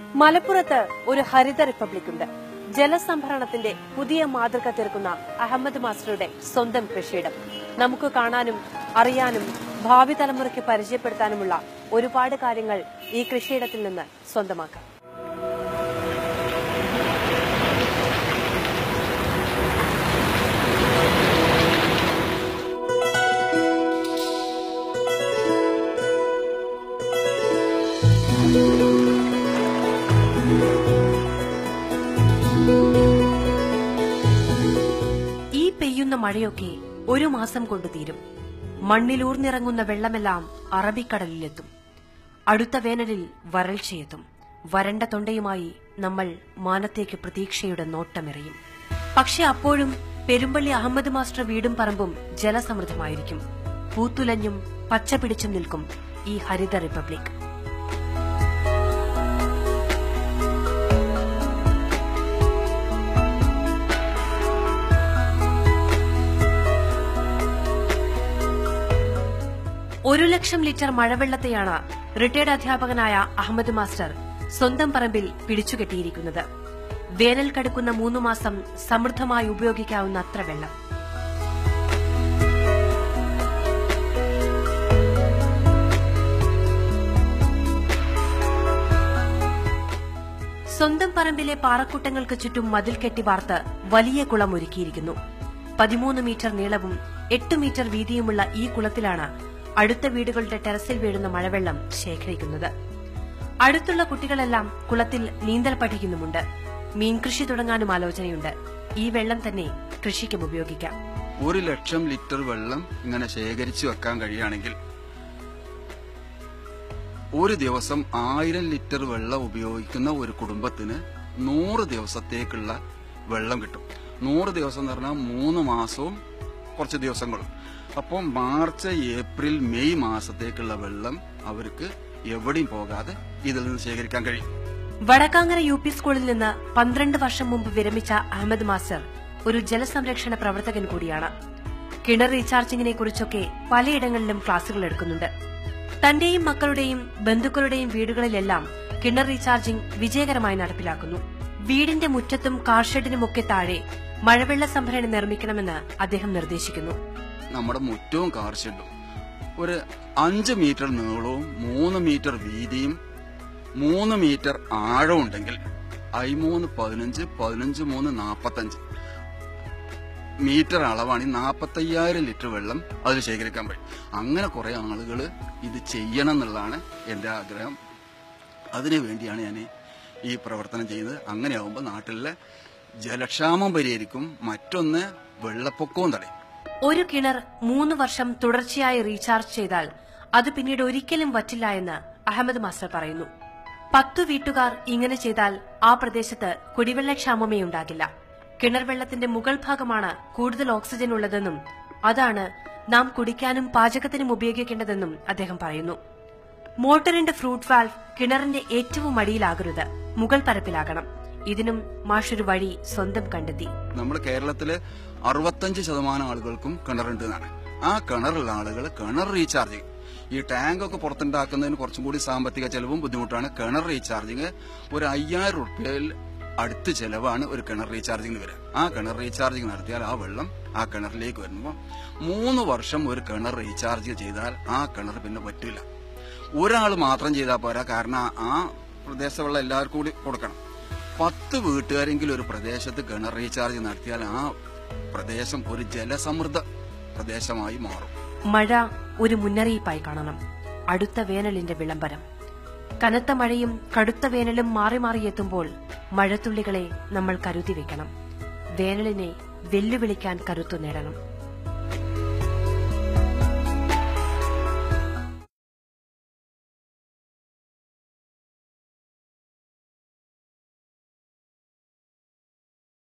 മലപ്പുറത്ത് ഒരു ഹരിത റിപ്പബ്ലിക് ഉണ്ട് ജലസംഭരണത്തിന്റെ പുതിയ മാതൃക തീർക്കുന്ന അഹമ്മദ് മാസ്റ്ററുടെ സ്വന്തം കൃഷിയിടം നമുക്ക് കാണാനും അറിയാനും ഭാവി തലമുറയ്ക്ക് പരിചയപ്പെടുത്താനുമുള്ള ഒരുപാട് കാര്യങ്ങൾ ഈ കൃഷിയിടത്തിൽ നിന്ന് സ്വന്തമാക്കാം ഈ പെയ്യുന്ന മഴയൊക്കെ ഒരു മാസം കൊണ്ട് തീരും മണ്ണിലൂർന്നിറങ്ങുന്ന വെള്ളമെല്ലാം അറബിക്കടലിലെത്തും അടുത്ത വേനലിൽ വരൾച്ചയെത്തും വരണ്ട തൊണ്ടയുമായി നമ്മൾ മാനത്തേക്ക് പ്രതീക്ഷയുടെ നോട്ടമെറിയും പക്ഷെ അപ്പോഴും പെരുമ്പള്ളി അഹമ്മദ് മാസ്റ്റർ വീടും പറമ്പും ജലസമൃദ്ധമായിരിക്കും പൂത്തുലഞ്ഞും പച്ച പിടിച്ചും നിൽക്കും ഈ ഹരിത റിപ്പബ്ലിക് ഒരു ലക്ഷം ലിറ്റർ മഴവെള്ളത്തെയാണ് റിട്ടയർഡ് അധ്യാപകനായ അഹമ്മദ് മാസ്റ്റർ സ്വന്തം പറമ്പിൽ പിടിച്ചുകെട്ടിയിരിക്കുന്നത് വേനൽ കടുക്കുന്ന മൂന്നു മാസം സമൃദ്ധമായി ഉപയോഗിക്കാവുന്ന അത്ര വെള്ളം സ്വന്തം പറമ്പിലെ പാറക്കൂട്ടങ്ങൾക്ക് ചുറ്റും മതിൽ കെട്ടി വാർത്ത് വലിയ കുളം ഒരുക്കിയിരിക്കുന്നു പതിമൂന്ന് മീറ്റർ നീളവും എട്ട് മീറ്റർ വീതിയുമുള്ള ഈ കുളത്തിലാണ് അടുത്ത വീടുകളുടെ ടെറസിൽ വീഴുന്ന മഴവെള്ളം ശേഖരിക്കുന്നത് അടുത്തുള്ള കുട്ടികളെല്ലാം കുളത്തിൽ നീന്തൽ പഠിക്കുന്നുമുണ്ട് മീൻകൃഷി തുടങ്ങാനും ആലോചനയുണ്ട് ഈ വെള്ളം തന്നെ കൃഷിക്കും ഉപയോഗിക്കാം ഒരു ലക്ഷം ലിറ്റർ വെള്ളം ഇങ്ങനെ ശേഖരിച്ചു വെക്കാൻ കഴിയുകയാണെങ്കിൽ ഒരു ദിവസം ആയിരം ലിറ്റർ വെള്ളം ഉപയോഗിക്കുന്ന ഒരു കുടുംബത്തിന് നൂറ് ദിവസത്തേക്കുള്ള വെള്ളം കിട്ടും നൂറ് ദിവസം എന്ന് പറഞ്ഞാൽ മൂന്ന് മാസവും കുറച്ച് ദിവസങ്ങളും അപ്പോൾ മാർച്ച് ഏപ്രിൽ മെയ് മാസത്തേക്കുള്ള വെള്ളം അവർക്ക് എവിടെയും പോകാതെ ഇതിൽ നിന്ന് ശേഖരിക്കാൻ കഴിയും വടക്കാങ്ങര യു പി സ്കൂളിൽ നിന്ന് പന്ത്രണ്ട് വർഷം മുമ്പ് വിരമിച്ച അഹമ്മദ് മാസ്റ്റർ ഒരു ജലസംരക്ഷണ പ്രവർത്തകൻ കൂടിയാണ് കിണർ റീചാർജിങ്ങിനെ കുറിച്ചൊക്കെ പലയിടങ്ങളിലും ക്ലാസുകൾ എടുക്കുന്നുണ്ട് തന്റെയും മക്കളുടെയും ബന്ധുക്കളുടെയും വീടുകളിലെല്ലാം കിണർ റീചാർജിംഗ് വിജയകരമായി നടപ്പിലാക്കുന്നു വീടിന്റെ മുറ്റത്തും കാർഷെഡിനുമൊക്കെ താഴെ മഴവെള്ള സംഭരണി നിർമ്മിക്കണമെന്ന് അദ്ദേഹം നിർദ്ദേശിക്കുന്നു നമ്മുടെ മുറ്റവും കാർ ഷെഡും ഒരു അഞ്ച് മീറ്റർ നീളവും മൂന്ന് മീറ്റർ വീതിയും മൂന്ന് മീറ്റർ ആഴവും ഉണ്ടെങ്കിൽ അയിമൂന്ന് പതിനഞ്ച് പതിനഞ്ച് മൂന്ന് നാപ്പത്തഞ്ച് മീറ്റർ അളവാണ് ഈ നാപ്പത്തയ്യായിരം ലിറ്റർ വെള്ളം അതിൽ ശേഖരിക്കാൻ പറ്റും അങ്ങനെ കുറെ ആളുകൾ ഇത് ചെയ്യണം എന്നുള്ളതാണ് എന്റെ ആഗ്രഹം അതിനു വേണ്ടിയാണ് ഞാൻ ഈ പ്രവർത്തനം ചെയ്യുന്നത് അങ്ങനെയാവുമ്പോൾ നാട്ടിലെ ജലക്ഷാമം പരിഹരിക്കും മറ്റൊന്ന് വെള്ളപ്പൊക്കവും തടയും ഒരു കിണർ മൂന്ന് വർഷം തുടർച്ചയായി റീചാർജ് ചെയ്താൽ അത് പിന്നീട് ഒരിക്കലും വറ്റില്ല എന്ന് അഹമ്മദ് മാസ്റ്റർ പറയുന്നു പത്തു വീട്ടുകാർ ഇങ്ങനെ ചെയ്താൽ ആ പ്രദേശത്ത് കുടിവെള്ളക്ഷാമമേ ഉണ്ടാകില്ല കിണർ വെള്ളത്തിന്റെ മുകൾ ഭാഗമാണ് കൂടുതൽ ഓക്സിജൻ ഉള്ളതെന്നും അതാണ് നാം കുടിക്കാനും പാചകത്തിനും ഉപയോഗിക്കേണ്ടതെന്നും അദ്ദേഹം പറയുന്നു മോട്ടറിന്റെ ഫ്രൂട്ട് വാൽവ് കിണറിന്റെ ഏറ്റവും അടിയിലാകരുത് മുകൾ പരപ്പിലാകണം ഇതിനും മാഷൊരു വഴി സ്വന്തം കണ്ടെത്തി നമ്മുടെ കേരളത്തില് അറുപത്തഞ്ച് ശതമാനം ആളുകൾക്കും കിണറുണ്ട് എന്നാണ് ആ കിണറുള്ള ആളുകൾ കിണർ റീചാർജിങ് ഈ ടാങ്ക് ഒക്കെ പുറത്തുണ്ടാക്കുന്നതിന് കുറച്ചും കൂടി സാമ്പത്തിക ചെലവും ബുദ്ധിമുട്ടാണ് കിണർ റീചാർജിങ് ഒരു അയ്യായിരം റുപ്യയിൽ അടുത്ത് ചെലവാണ് ഒരു കിണർ റീചാർജിങ്ങിന് വരിക ആ കിണർ റീചാർജിങ് നടത്തിയാൽ ആ വെള്ളം ആ കിണറിലേക്ക് വരുമ്പോൾ മൂന്ന് വർഷം ഒരു കിണർ റീചാർജ് ചെയ്താൽ ആ കിണർ പിന്നെ പറ്റില്ല ഒരാൾ മാത്രം ചെയ്താൽ പോരാ കാരണം ആ പ്രദേശമുള്ള എല്ലാവർക്കും കൂടി കൊടുക്കണം പത്ത് വീട്ടുകാരെങ്കിലും ഒരു പ്രദേശത്ത് കിണർ റീചാർജ് നടത്തിയാൽ ആ പ്രദേശം ഒരു ജലസമൃദ്ധ പ്രദേശമായി മാറും മഴ ഒരു മുന്നറിയിപ്പായി കാണണം അടുത്ത വേനലിന്റെ വിളംബരം കനത്ത മഴയും കടുത്ത വേനലും മാറി മാറി എത്തുമ്പോൾ മഴത്തുള്ളികളെ നമ്മൾ കരുതി വെക്കണം വേനലിനെ വെല്ലുവിളിക്കാൻ കരുത്തു നേടണം